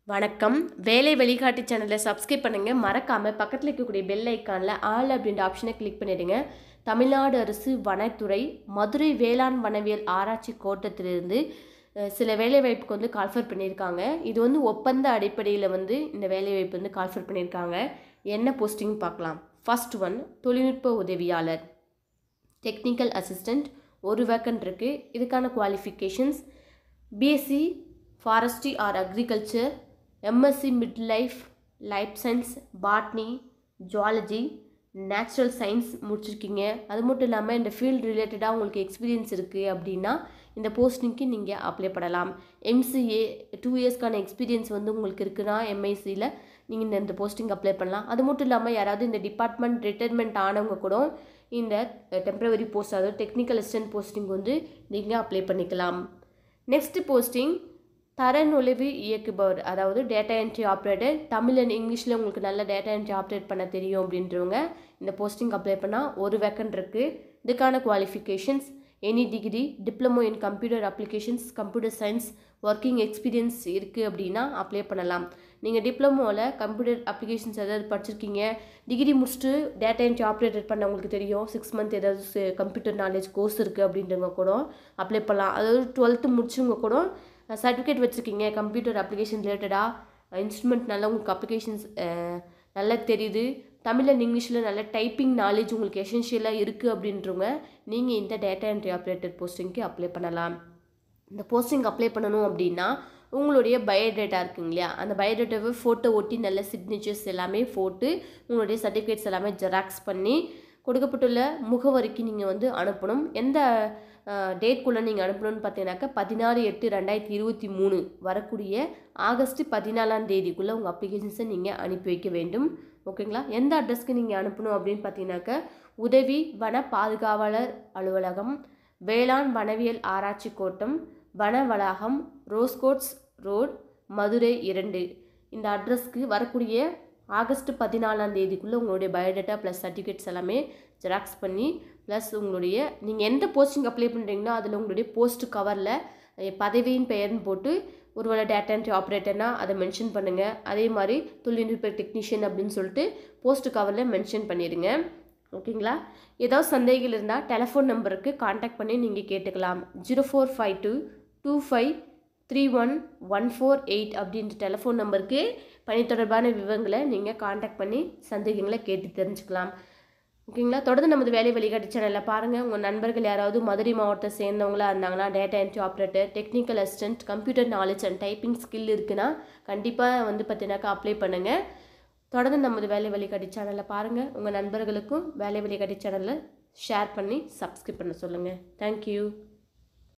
வணக்கம் வேலை வழிகாட்டி சேனலை சப்ஸ்கிரைப் பண்ணுங்கள் மறக்காமல் பக்கத்தில் இருக்கக்கூடிய பெல் ஐக்கானில் ஆல் அப்படின்ற ஆப்ஷனை கிளிக் பண்ணிடுங்க தமிழ்நாடு அரசு வனத்துறை மதுரை வேளாண் வனவியல் ஆராய்ச்சி கோட்டத்திலிருந்து அஹ், சில வேலைவாய்ப்புக்கு வந்து கால்ஃபர் பண்ணியிருக்காங்க இது வந்து ஒப்பந்த அடிப்படையில் வந்து இந்த வேலைவாய்ப்பு வந்து கால்ஃபர் பண்ணியிருக்காங்க என்ன போஸ்டிங் பார்க்கலாம் ஃபர்ஸ்ட் ஒன் தொழில்நுட்ப உதவியாளர் டெக்னிக்கல் அசிஸ்டண்ட் ஒரு வேக்கன்ட் இருக்குது இதுக்கான qualifications BSc forestry or agriculture MSc mid life life science botany zoology natural science முடிச்சிருக்கீங்க அது மட்டும் இல்லாமல் இந்த ஃபீல்டு ரிலேட்டடாக உங்களுக்கு எக்ஸ்பீரியன்ஸ் இருக்குது அப்படின்னா இந்த போஸ்டிங்க்கு நீங்கள் அப்ளை பண்ணலாம் எம்சிஏ டூ இயர்ஸ்க்கான எக்ஸ்பீரியன்ஸ் வந்து உங்களுக்கு இருக்குன்னா எம்ஐசியில் நீங்கள் இந்த இந்த போஸ்டிங் அப்ளை பண்ணலாம் அது மட்டும் இல்லாமல் யாராவது இந்த டிபார்ட்மெண்ட் ரிட்டைர்மெண்ட் ஆனவங்க கூட இந்த டெம்பரவரி போஸ்ட் அதாவது டெக்னிக்கல் அசிஸ்டன்ட் போஸ்டிங் வந்து நீங்கள் அப்ளை பண்ணிக்கலாம் நெக்ஸ்ட் போஸ்டிங் தரநுழைவு இயக்குபவர் அதாவது data entry operator Tamil and இங்கிலீஷில் உங்களுக்கு நல்ல டேட்டா என்ட்ரி ஆப்ரேட் பண்ண தெரியும் அப்படின்றவங்க இந்த போஸ்டிங் அப்ளை பண்ணால் ஒரு வேக்கன்ட் இருக்குது இதுக்கான qualifications any degree diploma in computer applications computer science working experience இருக்குது அப்படின்னா அப்ளை பண்ணலாம் நீங்கள் டிப்ளமோவில் கம்ப்யூட்டர் அப்ளிகேஷன்ஸ் ஏதாவது படிச்சிருக்கீங்க டிகிரி முடிச்சுட்டு டேட்டா என்ட்ரி ஆப்ரேட்டர் பண்ண உங்களுக்கு தெரியும் சிக்ஸ் மந்த் ஏதாவது கம்ப்யூட்டர் நாலேஜ் கோர்ஸ் இருக்குது அப்படின்றவங்க கூட அப்ளை பண்ணலாம் அதாவது டுவெல்த்து முடிச்சவங்க கூட சர்டிஃபிகேட் வச்சுருக்கீங்க கம்ப்யூட்டர் அப்ளிகேஷன் ரிலேட்டடாக இன்ஸ்ட்ருமெண்ட் நல்லா உங்களுக்கு அப்ளிகேஷன்ஸ் நல்லா தெரியுது தமிழ் அண்ட் இங்கிலீஷில் நல்ல டைப்பிங் நாலேஜ் உங்களுக்கு எசென்ஷியலாக இருக்குது அப்படின்றவங்க நீங்கள் இந்த டேட்டா என்ட்ரி ஆப்ரேட்டர் போஸ்டிங்க்கு அப்ளை பண்ணலாம் இந்த போஸ்டிங் அப்ளை பண்ணணும் அப்படின்னா உங்களுடைய பயோடேட்டா இருக்குங்க இல்லையா அந்த பயோடேட்டாவை ஃபோட்டோ ஒட்டி நல்ல சிக்னேச்சர்ஸ் எல்லாமே போட்டு உங்களுடைய சர்டிஃபிகேட்ஸ் எல்லாமே ஜெராக்ஸ் பண்ணி கொடுக்கப்பட்டுள்ள முகவரிக்கு நீங்கள் வந்து அனுப்பணும் எந்த டேட்குள்ளே நீங்கள் அனுப்பணும்னு பார்த்தீங்கன்னாக்கா பதினாறு எட்டு ரெண்டாயிரத்தி இருபத்தி மூணு வரக்கூடிய ஆகஸ்ட் பதினாலாம் தேதிக்குள்ளே உங்கள் அப்ளிகேஷன்ஸை நீங்கள் அனுப்பி வைக்க வேண்டும் ஓகேங்களா எந்த அட்ரஸ்க்கு நீங்கள் அனுப்பணும் அப்படின்னு பார்த்தீங்கன்னாக்கா உதவி வன பாதுகாவலர் அலுவலகம் வேளாண் வனவியல் ஆராய்ச்சி கோட்டம் வன வளாகம் ரோஸ்கோட்ஸ் ரோட் மதுரை இரண்டு இந்த அட்ரஸ்க்கு வரக்கூடிய ஆகஸ்ட் பதினாலாம் தேதிக்குள்ளே உங்களுடைய பயோடேட்டா ப்ளஸ் சர்டிஃபிகேட்ஸ் எல்லாமே ஜெராக்ஸ் பண்ணி ப்ளஸ் உங்களுடைய நீங்கள் எந்த போஸ்டிங் அப்ளை பண்ணுறீங்களோ அதில் உங்களுடைய போஸ்ட் கவரில் பதவியின் பெயர்னு போட்டு ஒருவேளை டேட்டா என்ட்ரி ஆப்ரேட்டர்னா அதை மென்ஷன் பண்ணுங்கள் அதே மாதிரி தொழில்நுட்ப டெக்னீஷியன் அப்படின்னு சொல்லிட்டு போஸ்ட் கவரில் மென்ஷன் பண்ணிடுங்க ஓகேங்களா ஏதாவது சந்தேகங்கள் இருந்தால் டெலஃபோன் நம்பருக்கு காண்டாக்ட் பண்ணி நீங்கள் கேட்டுக்கலாம் zero four five two two five three one one four eight அப்படின்ற டெலஃபோன் நம்பருக்கு பணி தொடர்பான விவரங்களை நீங்கள் காண்டாக்ட் பண்ணி சந்தேகங்களை கேட்டு தெரிஞ்சுக்கலாம் ஓகேங்களா தொடர்ந்து நமது வேலை வழிகாட்டி சேனலில் பாருங்கள் உங்கள் நண்பர்கள் யாராவது மதுரை மாவட்டத்தை சேர்ந்தவங்களா இருந்தாங்கன்னா data entry operator technical assistant computer knowledge and typing skill இருக்குன்னா கண்டிப்பாக வந்து பார்த்தீங்கன்னாக்கா அப்ளை பண்ணுங்கள் தொடர்ந்து நமது வேலை வழிகாட்டி சேனலில் பாருங்கள் உங்கள் நண்பர்களுக்கும் வேலை வழிகாட்டி சேனலில் ஷேர் பண்ணி சப்ஸ்கிரைப் பண்ண சொல்லுங்கள் தேங்க்யூ